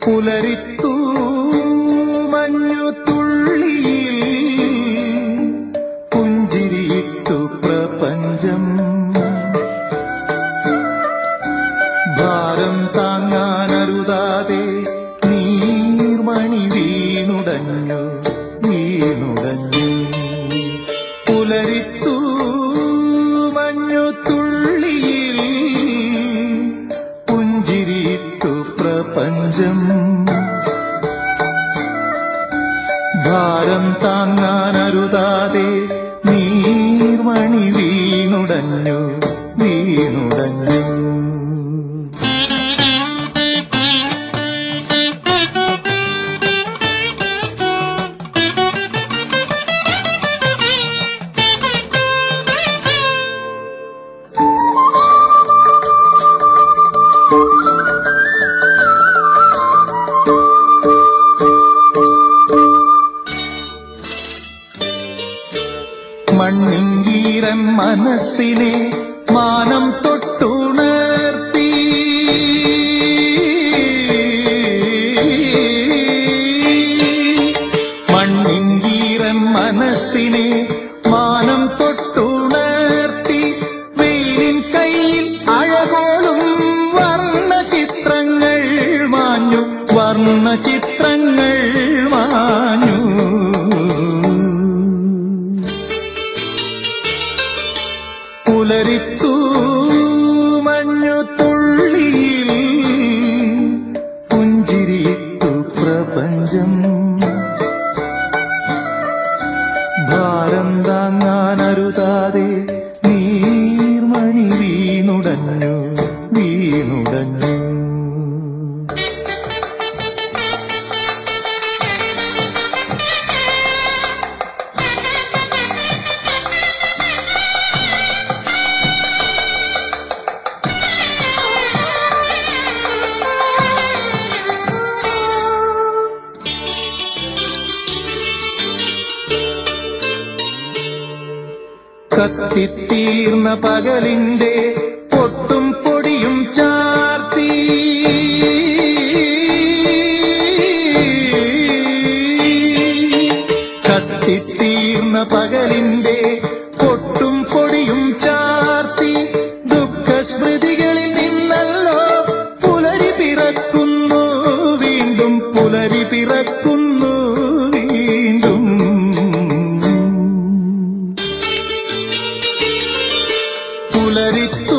പുലരിത്തു മഞ്ഞു തുള്ളിയിൽ പുഞ്ചിരിയിട്ടു പ്രപഞ്ചം ഭാരം താങ്ങാനരുതാതെ നീർമണി വീണുടഞ്ഞു വീണുടഞ്ഞു പുലരിത്തു മഞ്ഞു തുള്ളിയിൽ പുഞ്ചിരിയിട്ടു പ്രപഞ്ചം ഭാരം താങ്ങാനരുതാതെ നീർമണി വീണുടഞ്ഞു വീണുടഞ്ഞു മണ്ണിങ്കീരൻ മനസ്സിനെ മാനം തൊട്ടുണർത്തി മണ്ണിങ്കീരൻ മനസ്സിനെ മാനം തൊട്ടുണർത്തി വെയിലിൻ കയ്യിൽ അഴകോലും വർണ്ണ ചിത്രങ്ങൾ മാഞ്ഞു വർണ്ണ ചിത്രങ്ങൾ മാഞ്ഞു പുലരിത്തു മഞ്ഞു തുള്ളിയിൽ പുഞ്ചിരിയിട്ടു പ്രപഞ്ചം ഭാരം താങ്ങാനരുതാതെ നീർമണി വീണുടഞ്ഞു വീണുടഞ്ഞു കത്തിത്തീർന്ന പകലിന്റെ പൊട്ടും പൊടിയും ചാർത്തി കത്തിത്തീർന്ന പകലിന്റെ പൊട്ടും പൊടിയും ചാർത്തി ദുഃഖസ്മൃതികളിൽ നിന്നല്ലോ പുലരി പിറക്കുന്നു വീണ്ടും പുലരി പിറക്കുന്നു വീണ്ടും പുലരിത്തു